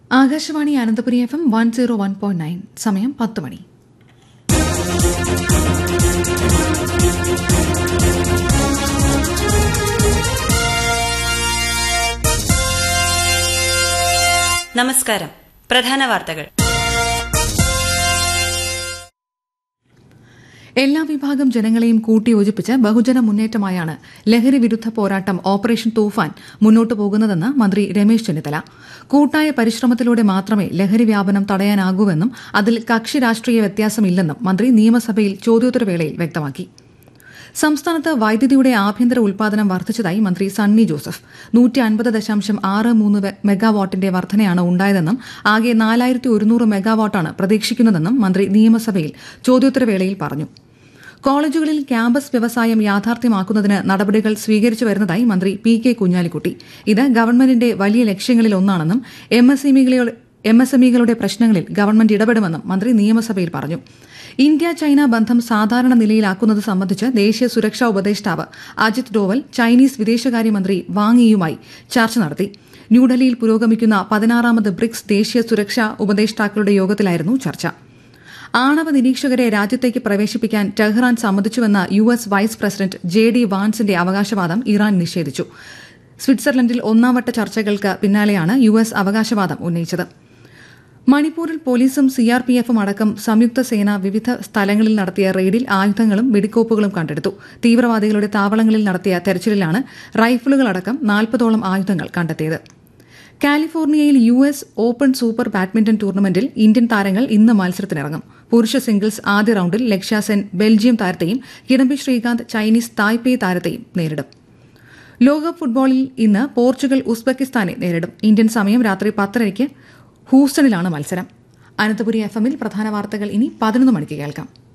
Akashvani Ananthapuri F M one zero one point nine സമയം പത്ത് മണി നമസ്കാരം പ്രധാന വാർത്തകൾ എല്ലാ വിഭാഗം ജനങ്ങളെയും കൂട്ടിയോജിപ്പിച്ച് ബഹുജന മുന്നേറ്റമായാണ് ലഹരി വിരുദ്ധ പോരാട്ടം ഓപ്പറേഷൻ തൂഫാൻ മുന്നോട്ടു പോകുന്നതെന്ന് മന്ത്രി രമേശ് ചെന്നിത്തല കൂട്ടായ പരിശ്രമത്തിലൂടെ മാത്രമേ ലഹരി വ്യാപനം തടയാനാകൂവെന്നും അതിൽ കക്ഷി രാഷ്ട്രീയ വ്യത്യാസമില്ലെന്നും മന്ത്രി നിയമസഭയിൽ ചോദ്യോത്തരവേളയിൽ വ്യക്തമാക്കി സംസ്ഥാനത്ത് വൈദ്യുതിയുടെ ആഭ്യന്തര ഉൽപാദനം വർദ്ധിച്ചതായി മന്ത്രി സണ്ണി ജോസഫ് നൂറ്റി അൻപത് ദശാംശം ആറ് മൂന്ന് വെ- മെഗാവാട്ടിന്റെ വർധനയാണ് ഉണ്ടായതെന്നും ആകെ നാലായിരത്തി ഒരുന്നൂറ് മെഗാവാട്ടാണ് പ്രതീക്ഷിക്കുന്നതെന്നും മന്ത്രി നിയമസഭയിൽ ചോദ്യോത്തരവേളയിൽ പറഞ്ഞു കോളേജുകളിൽ ക്യാമ്പസ് വ്യവസായം യാഥാർത്ഥ്യമാക്കുന്നതിന് നടപടികൾ സ്വീകരിച്ചു വരുന്നതായി മന്ത്രി പി കെ കുഞ്ഞാലിക്കുട്ടി ഇത് ഗവൺമെന്റിന്റെ വലിയ ലക്ഷ്യങ്ങളിൽ ഒന്നാണെന്നും M S M S M ഇകളുടെ പ്രശ്നങ്ങളിൽ ഗവൺമെന്റ് ഇടപെടുമെന്നും മന്ത്രി നിയമസഭയിൽ പറഞ്ഞു ഇന്ത്യ ചൈന ബന്ധം സാധാരണ നിലയിലാക്കുന്നത് സംബന്ധിച്ച് ദേശീയ സുരക്ഷാ ഉപദേഷ്ടാവ് അജിത് ഡോവൽ ചൈനീസ് വിദേശകാര്യമന്ത്രി വാങ്ങിയുമായി ചർച്ച നടത്തി ന്യൂഡൽഹിയിൽ പുരോഗമിക്കുന്ന പതിനാറാമത് ബ്രിക്സ് ദേശീയ സുരക്ഷാ ഉപദേഷ്ടാക്കളുടെ യോഗത്തിലായിരുന്നു ചർച്ച ആണവ നിരീക്ഷകരെ രാജ്യത്തേക്ക് പ്രവേശിപ്പിക്കാൻ ടെഹ്റാൻ സമ്മതിച്ചുവെന്ന U S vice president J D വാൻസിന്റെ അവകാശവാദം ഇറാൻ നിഷേധിച്ചു സ്വിറ്റ്സർലൻഡിൽ ഒന്നാംവട്ട ചർച്ചകൾക്ക് പിന്നാലെയാണ് യു എസ് അവകാശവാദം ഉന്നയിച്ചത് മണിപ്പൂരിൽ പോലീസും സിആർപിഎഫും അടക്കം സംയുക്ത സേന വിവിധ സ്ഥലങ്ങളിൽ നടത്തിയ റെയ്ഡിൽ ആയുധങ്ങളും വെടിക്കോപ്പുകളും കണ്ടെടുത്തു തീവ്രവാദികളുടെ താവളങ്ങളിൽ നടത്തിയ തെരച്ചിലിലാണ് റൈഫിളുകളടക്കം നാൽപ്പതോളം ആയുധങ്ങൾ കണ്ടെത്തിയത് കാലിഫോർണിയയിൽ U S open super badminton ടൂർണമെന്റിൽ ഇന്ത്യൻ താരങ്ങൾ ഇന്ന് മത്സരത്തിനിറങ്ങും പുരുഷ സിംഗിൾസ് ആദ്യ റൌണ്ടിൽ ലക്ഷ്യ സെൻ ബെൽജിയം താരത്തെയും കിഡംബി ശ്രീകാന്ത് ചൈനീസ് തായ്പേയ് താരത്തെയും നേരിടും ലോകകപ്പ് ഫുട്ബോളിൽ ഇന്ന് പോർച്ചുഗൽ ഉസ്ബെക്കിസ്ഥാനെ നേരിടും ഇന്ത്യൻ സമയം രാത്രി പത്തരയ്ക്ക് ഹൂസ്റ്റണിലാണ് മത്സരം അനന്തപുരി എഫ് എമ്മിൽ പ്രധാന വാർത്തകൾ ഇനി പതിനൊന്ന് മണിക്ക് കേൾക്കാം